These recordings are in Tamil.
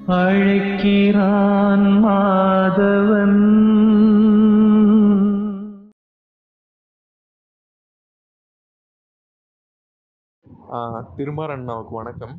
அழைக்கிறான் மாதவன் ஆஹ் திருமாறன் அண்ணாவுக்கு வணக்கம்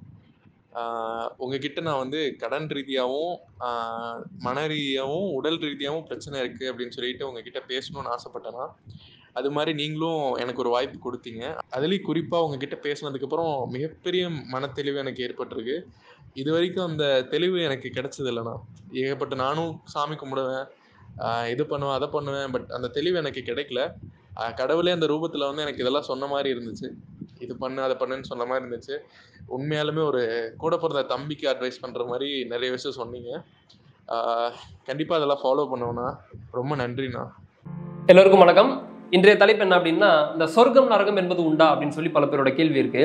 ஆஹ் உங்ககிட்ட நான் வந்து கடன் ரீதியாகவும் ஆஹ் மன ரீதியாகவும் உடல் ரீதியாகவும் பிரச்சனை இருக்குது அப்படின்னு சொல்லிட்டு உங்ககிட்ட பேசணும்னு ஆசைப்பட்டேன்னா அது மாதிரி நீங்களும் எனக்கு ஒரு வாய்ப்பு கொடுத்தீங்க அதுலேயும் குறிப்பாக உங்ககிட்ட பேசினதுக்கப்புறம் மிகப்பெரிய மனத்தெளிவு எனக்கு ஏற்பட்டிருக்கு இது வரைக்கும் அந்த தெளிவு எனக்கு கிடைச்சது இல்லைண்ணா ஏகப்பட்ட நானும் சாமி கும்பிடுவேன் ஆஹ் இது பண்ணுவேன் அதை பண்ணுவேன் பட் அந்த தெளிவு எனக்கு கிடைக்கல ஆஹ் கடவுளே அந்த ரூபத்தில் வந்து எனக்கு இதெல்லாம் சொன்ன மாதிரி இருந்துச்சு இது பண்ணு அதை பண்ணுன்னு சொன்ன மாதிரி இருந்துச்சு உண்மையாலுமே ஒரு கூட பிறந்த தம்பிக்கு அட்வைஸ் பண்ணுற மாதிரி நிறைய விஷயம் சொன்னீங்க கண்டிப்பாக அதெல்லாம் ஃபாலோ பண்ணுவேண்ணா ரொம்ப நன்றிண்ணா எல்லோருக்கும் வணக்கம் இன்றைய தலைப்பு என்ன அப்படின்னா இந்த சொர்க்கம் நரகம் என்பது உண்டா அப்படின்னு சொல்லி பல பேரோட கேள்வி இருக்கு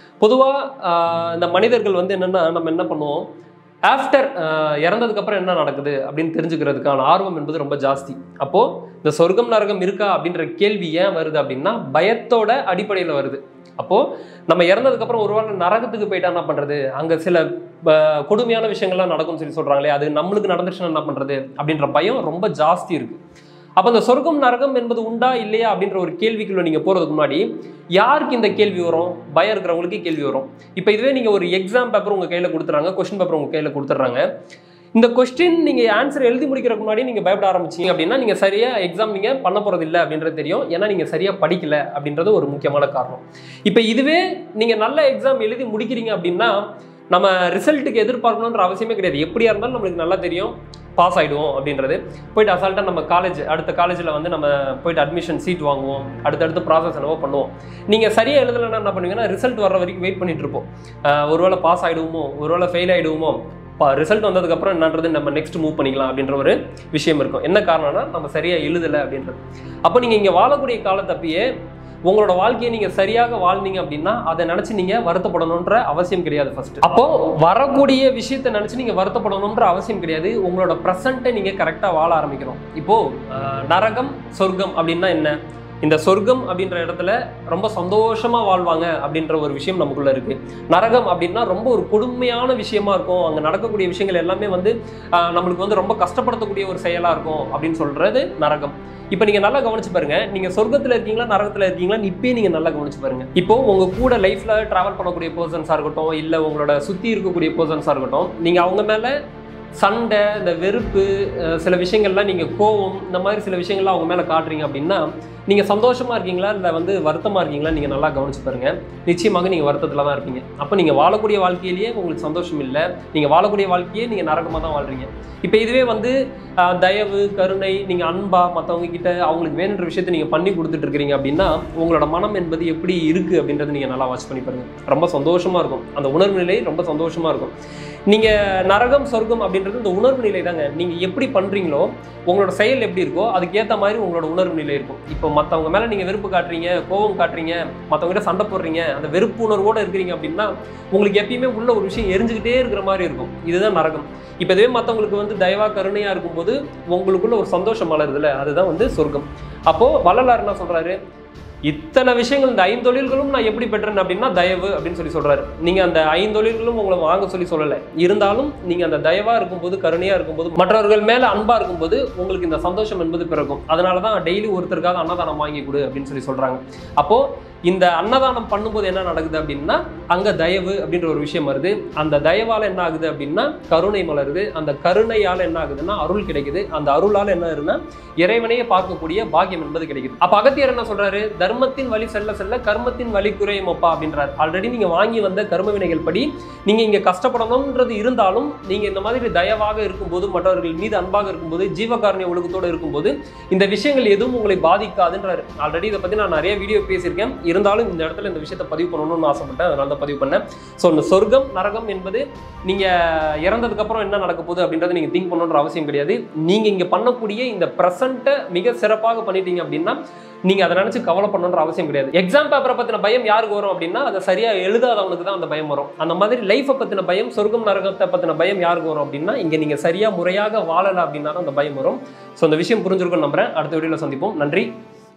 பொதுவாக இந்த மனிதர்கள் வந்து என்னன்னா நம்ம என்ன பண்ணுவோம் ஆஃப்டர் இறந்ததுக்கு அப்புறம் என்ன நடக்குது அப்படின்னு தெரிஞ்சுக்கிறதுக்கான ஆர்வம் என்பது ரொம்ப ஜாஸ்தி அப்போ இந்த சொர்க்கம் நரகம் இருக்கா அப்படின்ற கேள்வி ஏன் வருது அப்படின்னா பயத்தோட அடிப்படையில் வருது அப்போ நம்ம இறந்ததுக்கு அப்புறம் ஒரு வேளை நரகத்துக்கு போயிட்டா என்ன பண்றது அங்க சில அஹ், கொடுமையான விஷயங்கள்லாம் நடக்கும்னு சொல்லி சொல்றாங்களே அது நம்மளுக்கு நடந்துச்சுன்னா என்ன பண்றது அப்படின்ற பயம் ரொம்ப ஜாஸ்தி இருக்கு அப்போ இந்த சொர்க்கம் நரகம் என்பது உண்டா இல்லையா அப்படின்ற ஒரு கேள்விக்குள்ள நீங்க போறதுக்கு முன்னாடி யாருக்கு இந்த கேள்வி வரும் பயம் இருக்கிறவங்களுக்கு கேள்வி வரும் இப்போ இதுவே நீங்க ஒரு எக்ஸாம் பேப்பர் உங்க கையில கொடுத்துறாங்க கொஸ்டின் பேப்பர் உங்க கையில கொடுத்துட்றாங்க இந்த கொஸ்டின் நீங்க ஆன்சர் எழுதி முடிக்கிறதுக்கு முன்னாடி நீங்க பயப்பட ஆரம்பிச்சீங்க அப்படின்னா நீங்க சரியா எக்ஸாம் நீங்க பண்ண போறது இல்லை அப்படின்றது தெரியும் ஏன்னா நீங்க சரியா படிக்கல அப்படின்றது ஒரு முக்கியமான காரணம் இப்போ இதுவே நீங்க நல்ல எக்ஸாம் எழுதி முடிக்கிறீங்க அப்படின்னா நம்ம ரிசல்ட்டுக்கு எதிர்பார்க்கணுன்ற அவசியமே கிடையாது எப்படியா இருந்தாலும் நம்மளுக்கு நல்லா தெரியும் பாஸ் ஆயிடுவோம் அப்படின்றது போயிட்டு அசால்ட்டாக நம்ம காலேஜ் அடுத்த காலேஜில் வந்து நம்ம போயிட்டு அட்மிஷன் சீட் வாங்குவோம் அடுத்தடுத்து ப்ராசஸ் என்னவோ பண்ணுவோம் நீங்கள் சரியாக எழுதலைன்னா என்ன பண்ணுவீங்கன்னா ரிசல்ட் வர வரைக்கும் வெயிட் பண்ணிட்டு இருப்போம் ஆஹ் ஒருவேளை பாஸ் ஆகிடுவோமோ ஒருவேளை ஃபெயில் ஆகிடுவோமோ ரிசல்ட் வந்ததுக்கப்புறம் என்னன்றது நம்ம நெக்ஸ்ட் மூவ் பண்ணிக்கலாம் அப்படின்ற ஒரு விஷயம் இருக்கும் என்ன காரணம்னா நம்ம சரியாக எழுதலை அப்படின்றது அப்போ நீங்கள் இங்கே வாழக்கூடிய காலத்தப்பயே உங்களோட வாழ்க்கையை நீங்க சரியாக வாழ்ந்தீங்க அப்படின்னா அதை நினைச்சு நீங்க வருத்தப்படணுன்ற அவசியம் கிடையாது ஃபர்ஸ்ட் அப்போ வரக்கூடிய விஷயத்தை நினைச்சு நீங்க வருத்தப்படணுன்ற அவசியம் கிடையாது உங்களோட ப்ரெசண்ட்டை நீங்க கரெக்டா வாழ ஆரம்பிக்கணும் இப்போ அஹ், நரகம் சொர்க்கம் அப்படின்னா என்ன இந்த சொர்க்கம் அப்படின்ற இடத்துல ரொம்ப சந்தோஷமா வாழ்வாங்க அப்படின்ற ஒரு விஷயம் நமக்குள்ள இருக்கு நரகம் அப்படின்னா ரொம்ப ஒரு கொடுமையான விஷயமா இருக்கும் அங்க நடக்கக்கூடிய விஷயங்கள் எல்லாமே வந்து ஆஹ், நம்மளுக்கு வந்து ரொம்ப கஷ்டப்படுத்தக்கூடிய ஒரு செயலா இருக்கும் அப்படின்னு சொல்றது நரகம் இப்போ நீங்க நல்லா கவனிச்சு பாருங்க நீங்க சொர்க்கத்துல இருக்கீங்களா நரகத்துல இருக்கீங்களான்னு இப்பயே நீங்க நல்லா கவனிச்சு பாருங்க இப்போ உங்க கூட லைஃப்ல டிராவல் பண்ணக்கூடிய பர்சன்ஸா இருக்கட்டும் இல்ல உங்களோட சுத்தி இருக்கக்கூடிய பர்சன்ஸா இருக்கட்டும் நீங்க அவங்க மேல சண்டை இந்த வெறுப்பு அஹ் சில விஷயங்கள்லாம் நீங்கள் கோவம் இந்த மாதிரி சில விஷயங்கள்லாம் அவங்க மேலே காட்டுறீங்க அப்படின்னா நீங்கள் சந்தோஷமாக இருக்கீங்களா இல்லை வந்து வருத்தமாக இருக்கீங்களா நீங்கள் நல்லா கவனிச்சு பாருங்க நிச்சயமாக நீங்கள் வருத்தத்தில் தான் இருப்பீங்க அப்போ நீங்கள் வாழக்கூடிய வாழ்க்கையிலேயே உங்களுக்கு சந்தோஷம் இல்லை நீங்கள் வாழக்கூடிய வாழ்க்கையே நீங்கள் நரகமாக தான் வாழ்றீங்க இப்போ இதுவே வந்து அஹ், தயவு கருணை நீங்கள் அன்பா மற்றவங்க கிட்ட அவங்களுக்கு வேணுன்ற விஷயத்தை நீங்கள் பண்ணி கொடுத்துட்டு இருக்கிறீங்க அப்படின்னா உங்களோட மனம் என்பது எப்படி இருக்குது அப்படின்றத நீங்கள் நல்லா வாட்ச் பண்ணி பாருங்க ரொம்ப சந்தோஷமாக இருக்கும் அந்த உணர்வு நிலை ரொம்ப சந்தோஷமாக இருக்கும் நீங்க நரகம் சொர்க்கம் அப்படின்றது இந்த உணர்வு நிலை தாங்க நீங்க எப்படி பண்றீங்களோ உங்களோட செயல் எப்படி இருக்கோ அதுக்கேற்ற மாதிரி உங்களோட உணர்வு நிலை இருக்கும் இப்போ மற்றவங்க மேல நீங்க வெறுப்பு காட்டுறீங்க கோபம் காட்டுறீங்க மற்றவங்க கிட்ட சண்டை போடுறீங்க அந்த வெறுப்பு உணர்வோட இருக்கிறீங்க அப்படின்னா உங்களுக்கு எப்பயுமே உள்ள ஒரு விஷயம் எரிஞ்சுக்கிட்டே இருக்கிற மாதிரி இருக்கும் இதுதான் நரகம் இப்போ இதுவே மற்றவங்களுக்கு வந்து தயவா கருணையா இருக்கும்போது உங்களுக்குள்ள ஒரு சந்தோஷம் வளருதுல அதுதான் வந்து சொர்க்கம் அப்போ வள்ளலார் என்ன சொல்றாரு இத்தனை விஷயங்கள் இந்த ஐந்தொழில்களும் நான் எப்படி பெற்றேன் அப்படின்னா தயவு அப்படின்னு சொல்லி சொல்றாரு நீங்க அந்த ஐந்தொழில்களும் உங்களை வாங்க சொல்லி சொல்லலை இருந்தாலும் நீங்க அந்த தயவா இருக்கும்போது கருணையா இருக்கும்போது மற்றவர்கள் மேல அன்பா இருக்கும்போது உங்களுக்கு இந்த சந்தோஷம் என்பது பிறக்கும் அதனாலதான் டெய்லி ஒருத்தருக்காக அன்னதானம் வாங்கி கொடு அப்படின்னு சொல்லி சொல்றாங்க அப்போ இந்த அன்னதானம் பண்ணும்போது என்ன நடக்குது அப்படின்னா அங்க தயவு அப்படின்ற ஒரு விஷயம் வருது அந்த தயவால என்ன ஆகுது அப்படின்னா கருணை மலருது அந்த கருணையால என்ன ஆகுதுன்னா அருள் கிடைக்குது அந்த அருளால என்ன ஆகுதுன்னா இறைவனையே பார்க்கக்கூடிய பாக்கியம் என்பது கிடைக்குது அப்ப அகத்தியர் என்ன சொல்றாரு தர்மத்தின் வழி செல்ல செல்ல கர்மத்தின் வழி குறையும் அப்பா அப்படின்றார் ஆல்ரெடி நீங்க வாங்கி வந்த கர்ம வினைகள் படி நீங்க இங்க கஷ்டப்படணும்ன்றது இருந்தாலும் நீங்க இந்த மாதிரி தயவாக இருக்கும்போது மற்றவர்கள் மீது அன்பாக இருக்கும்போது ஜீவகாரணிய ஒழுக்கத்தோடு இருக்கும்போது இந்த விஷயங்கள் எதுவும் உங்களை பாதிக்காதுன்றாரு ஆல்ரெடி இதை பத்தி நான் நிறைய வீடியோ பேசியிருக்கேன் இருந்தாலும் இந்த இடத்துல இந்த விஷயத்தை பதிவு பண்ணணும்னு ஆசைப்பட்டேன் அதனால தான் பதிவு பண்ணேன் ஸோ இந்த சொர்க்கம் நரகம் என்பது நீங்க இறந்ததுக்கு அப்புறம் என்ன நடக்க போகுது அப்படின்றத நீங்க திங்க் பண்ணணுன்ற அவசியம் கிடையாது நீங்க இங்க பண்ணக்கூடிய இந்த ப்ரெசண்ட்டை மிக சிறப்பாக பண்ணிட்டீங்க அப்படின்னா நீங்க அதை நினைச்சு கவலைப்படணுன்ற அவசியம் கிடையாது எக்ஸாம் பேப்பரை பத்தின பயம் யாருக்கு வரும் அப்படின்னா அதை சரியா எழுதாதவனுக்கு தான் அந்த பயம் வரும் அந்த மாதிரி லைஃப்பை பத்தின பயம் சொர்க்கம் நரகத்தை பத்தின பயம் யாருக்கு வரும் அப்படின்னா இங்க நீங்க சரியா முறையாக வாழல அப்படின்னா தான் அந்த பயம் வரும் ஸோ அந்த விஷயம் புரிஞ்சிருக்கும் நம்புறேன் அடுத்த வீடியோல சந்திப்போம் நன்றி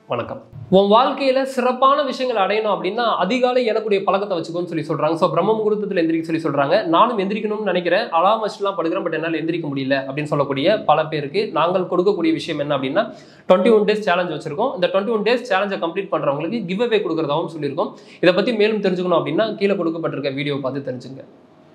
வணக்கம் உன் வாழ்க்கையில சிறப்பான விஷயங்கள் அடையணும் அப்படின்னா அதிகாலை எழக்கூடிய பழக்கத்தை வச்சுக்கோன்னு சொல்லி சொல்றாங்க ஸோ பிரம்ம முகூர்த்தத்தில் எந்திரிக்க சொல்லி சொல்றாங்க நானும் எந்திரிக்கணும்னு நினைக்கிறேன் அலாம் வச்சுலாம் படுக்கிறேன் பட் என்னால் எந்திரிக்க முடியல அப்படின்னு சொல்லக்கூடிய பல பேருக்கு நாங்கள் கொடுக்கக்கூடிய விஷயம் என்ன அப்படின்னா டுவெண்ட்டி ஒன் டேஸ் சேலஞ்ச் வச்சிருக்கோம் இந்த டுவெண்ட்டி ஒன் டேஸ் சேலஞ்சை கம்ப்ளீட் பண்றவங்களுக்கு கிவ் அவே கொடுக்குறதாவும் சொல்லியிருக்கோம் இதை பத்தி மேலும் தெரிஞ்சுக்கணும் அப்படின்னா கீழே கொடுக்கப்பட்டிருக்க வீடியோ பார்த்து தெரிஞ்சுங்க